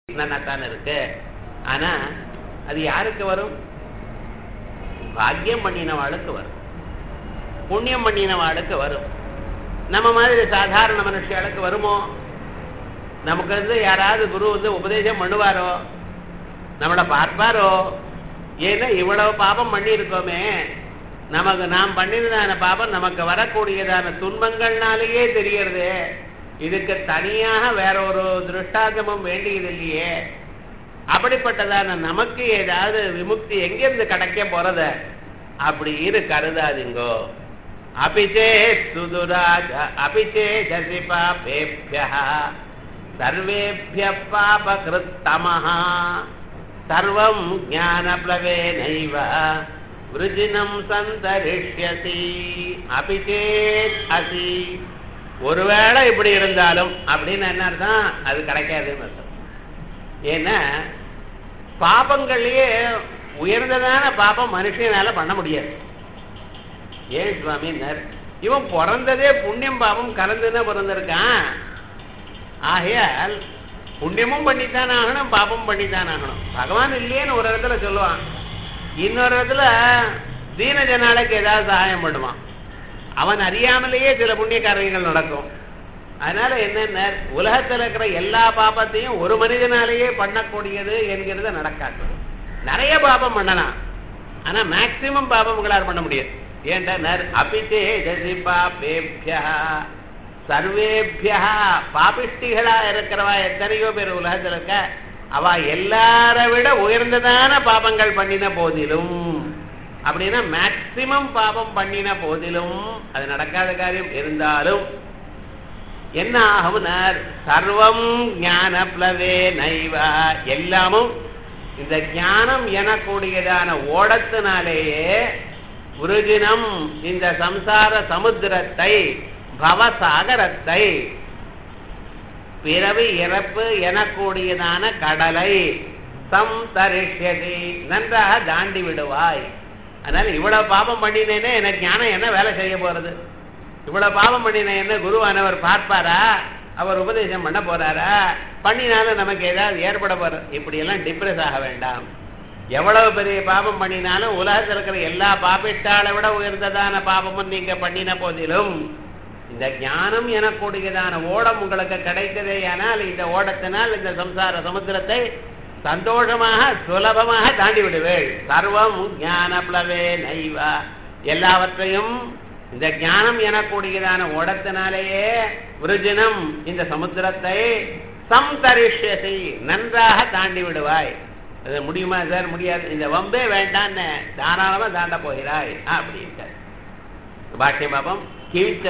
நன்னாத்தான் இருக்கு ஆனா அது யாருக்கு வரும் பாக்கியம் பண்ணினவாளுக்கு வரும் புண்ணியம் பண்ணினவாளுக்கு வரும் நம்ம மாதிரி சாதாரண மனுஷியாளுக்கு வருமோ நமக்கு வந்து யாராவது குரு வந்து உபதேசம் பண்ணுவாரோ நம்மளை பார்ப்பாரோ ஏன்னா இவ்வளவு பாபம் பண்ணியிருக்கோமே நமக்கு நாம் பண்ணினதான பாபம் நமக்கு வரக்கூடியதான துன்பங்கள்னாலேயே தெரியறது இதுக்கு தனியாக வேற ஒரு திருஷ்டாந்தமும் வேண்டியது இல்லையே அப்படிப்பட்டதான நமக்கு ஏதாவது விமுக்தி எங்கிருந்து கிடைக்க போறத அப்படின்னு கருதாதீங்கோ அபிச்சே சுதுராஜ அபிச்சே ஜசி பாபேபிய சர்வேபிய பாபகிருத்தமஹ சர்வம் ஞானப்ளவேனைவ விருஜினம் சந்தரிஷ்யசி அபிச்சேத் அசி ஒருவேளை இப்படி இருந்தாலும் அப்படின்னு என்ன அர்த்தம் அது கிடைக்காதுன்னு அர்த்தம் ஏன்னா பாபங்கள்லயே உயர்ந்ததான பாபம் மனுஷனால பண்ண முடியாது ஏன் சுவாமினர் இவன் பிறந்ததே புண்ணியம் பாபம் கலந்துன்னு பிறந்திருக்கான் ஆகையால் புண்ணியமும் பண்ணித்தான் ஆகணும் பாபம் பண்ணித்தான் ஆகணும் பகவான் இல்லையேன்னு ஒரு இடத்துல சொல்லுவான் இன்னொரு இடத்துல தீன ஜனாளுக்கு ஏதாவது சகாயம் பண்ணுவான் அவன் அறியாமலேயே சில புண்ணிய காரியங்கள் நடக்கும் அதனால என்னென்ன உலகத்தில் இருக்கிற எல்லா பாபத்தையும் ஒரு மனிதனாலேயே பண்ணக்கூடியது என்கிறது நடக்காது நிறைய பாபம் பண்ணலாம் ஆனா மேக்சிமம் பாபம் உங்களால் பண்ண முடியாது ஏன்டா அபிச்சே ஜசி பாபேபியா சர்வேபியா பாபிஷ்டிகளா இருக்கிறவா எத்தனையோ பேர் உலகத்தில் இருக்க அவ எல்லார விட உயர்ந்ததான பாபங்கள் பண்ணின போதிலும் அப்படின்னா மேக்சிமம் பாபம் பண்ணின போதிலும் அது நடக்காத காரியம் இருந்தாலும் என்ன ஆகும்னார் சர்வம் ஞான பிளவே நைவா எல்லாமும் இந்த ஞானம் எனக்கூடியதான ஓடத்தினாலேயே உருகினம் இந்த சம்சார சமுத்திரத்தை பவசாகரத்தை பிறவி இறப்பு எனக்கூடியதான கடலை சம் தரிஷ்யதி நன்றாக தாண்டி விடுவாய் அதனால இவ்வளவு பாபம் பண்ணினேனே எனக்கு ஞானம் என்ன வேலை செய்ய போறது இவ்வளவு பாவம் பண்ணின என்ன குருவானவர் பார்ப்பாரா அவர் உபதேசம் பண்ண போறாரா பண்ணினாலும் நமக்கு ஏதாவது ஏற்பட போற இப்படி எல்லாம் டிப்ரெஸ் ஆக வேண்டாம் எவ்வளவு பெரிய பாபம் பண்ணினாலும் உலகத்தில் இருக்கிற எல்லா பாபிட்டாளை விட உயர்ந்ததான பாபமும் நீங்க பண்ணின போதிலும் இந்த ஞானம் எனக்கூடியதான ஓடம் உங்களுக்கு கிடைத்ததே ஆனால் இந்த ஓடத்தினால் இந்த சம்சார சமுத்திரத்தை சந்தோஷமாக சுலபமாக தாண்டி விடுவேள் சர்வம் ஞான பிளவே நைவா எல்லாவற்றையும் இந்த ஞானம் எனக்கூடியதான ஓடத்தினாலேயே விருஜினம் இந்த சமுத்திரத்தை சம்தரிஷ்யசி நன்றாக தாண்டி விடுவாய் அது முடியுமா சார் முடியாது இந்த வம்பே வேண்டான்னு தாராளமா தாண்ட போகிறாய் அப்படின்ட்டு பாஷ்ய பாபம் கிழிச்ச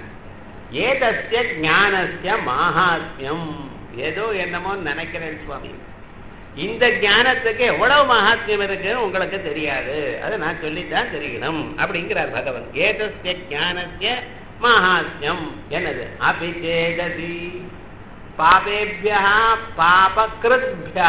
ஏதஸ்ய ஞானஸ்ய மகாத்மியம் ஏதோ என்னமோ நினைக்கிறேன் சுவாமி இந்த ஞானத்துக்கு எவ்வளவு மகாத்மியம் இருக்குன்னு உங்களுக்கு தெரியாது அதை நான் சொல்லித்தான் தெரியணும் அப்படிங்கிறார் பகவன் ஏதஸ்ய ஞானஸ்ய மகாத்மியம் என்னது அபிச்சேதசி பாபேபியா பாபகிருத்யா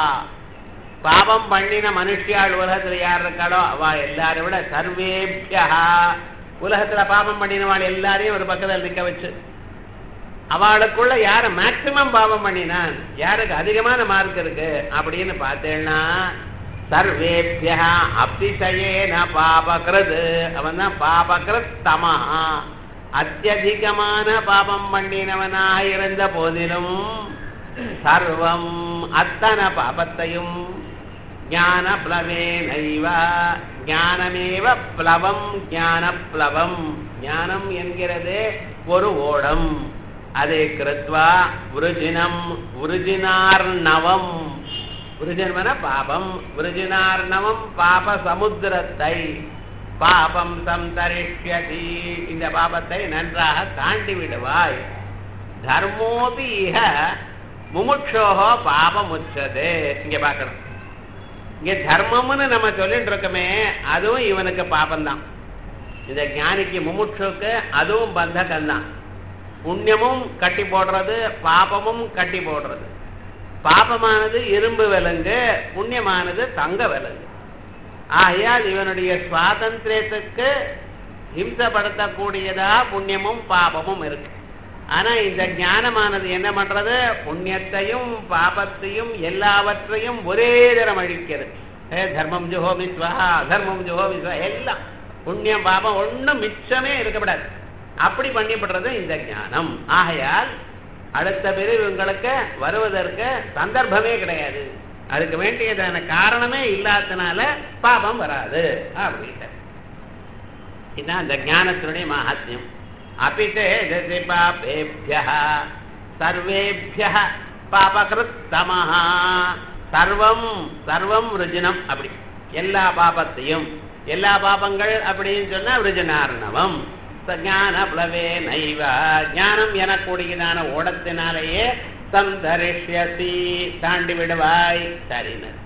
பாபம் பண்ணின மனுஷியாள் உலகத்துல யார் இருக்காளோ அவ எல்லாரை விட சர்வேபியா உலகத்துல பாபம் பண்ணினவாள் எல்லாரையும் ஒரு பக்கத்தில் நிக்க வச்சு அவளுக்குள்ள யார மேக்சிமம் பாவம் பண்ணினான் யாருக்கு அதிகமான மார்க் இருக்கு அப்படின்னு பார்த்தேன்னா சர்வேபியா அபிஷயேன பாபகிருத் அவன் தான் பாபகிருத் தமா அத்தியதிகமான பாபம் பண்ணினவனாக இருந்த போதிலும் சர்வம் அத்தனை பாபத்தையும் ஞான பிளவே நைவ ஞானமேவ பிளவம் ஞான பிளவம் ஞானம் என்கிறது ஒரு ஓடம் அதை கிருத்வா விருஜினம் விருஜினார்ணவம் விருஜன்மன பாபம் விருஜினார்ணவம் பாப சமுத்திரத்தை பாபம் சந்தரிஷ்யதி இந்த பாபத்தை நன்றாக தாண்டி விடுவாய் தர்மோபி இக முமுட்சோகோ பாபம் உச்சது இங்க பார்க்கணும் இங்க தர்மம்னு நம்ம சொல்லிட்டு இருக்கோமே அதுவும் இவனுக்கு பாபம்தான் இந்த ஞானிக்கு முமுட்சுக்கு அதுவும் பந்தகம்தான் புண்ணியமும் கட்டி போடுறது பாபமும் கட்டி போடுறது பாபமானது இரும்பு விலங்கு புண்ணியமானது தங்க விலங்கு ஆகையால் இவனுடைய சுவாதந்திரத்துக்கு ஹிம்சப்படுத்தக்கூடியதா புண்ணியமும் பாபமும் இருக்கு ஆனா இந்த ஞானமானது என்ன பண்றது புண்ணியத்தையும் பாபத்தையும் எல்லாவற்றையும் ஒரே தரம் அழிக்கிறது ஏ தர்மம் ஜுஹோமி ஸ்வஹா அதர்மம் ஜுஹோமி ஸ்வஹா எல்லாம் புண்ணியம் பாபம் ஒண்ணும் மிச்சமே இருக்கக்கூடாது அப்படி பண்ணிப்படுறது இந்த ஞானம் ஆகையால் அடுத்த பிரிவு உங்களுக்கு வருவதற்கு சந்தர்ப்பமே கிடையாது அதுக்கு வேண்டியதான காரணமே இல்லாதனால பாபம் வராது அப்படின்ட்டு இதுதான் அந்த ஞானத்தினுடைய மகாத்மியம் அபிதே தசி பாபேபிய சர்வேபிய பாபகிருத்தமஹா சர்வம் சர்வம் ருஜினம் அப்படி எல்லா பாபத்தையும் எல்லா பாபங்கள் அப்படின்னு சொன்னா ருஜனார்ணவம் ஞான பிளவே நைவ ஞானம் எனக்கூடியதான ஓடத்தினாலேயே சந்தரிஷ்யசி தாண்டி விடுவாய் சரின்னு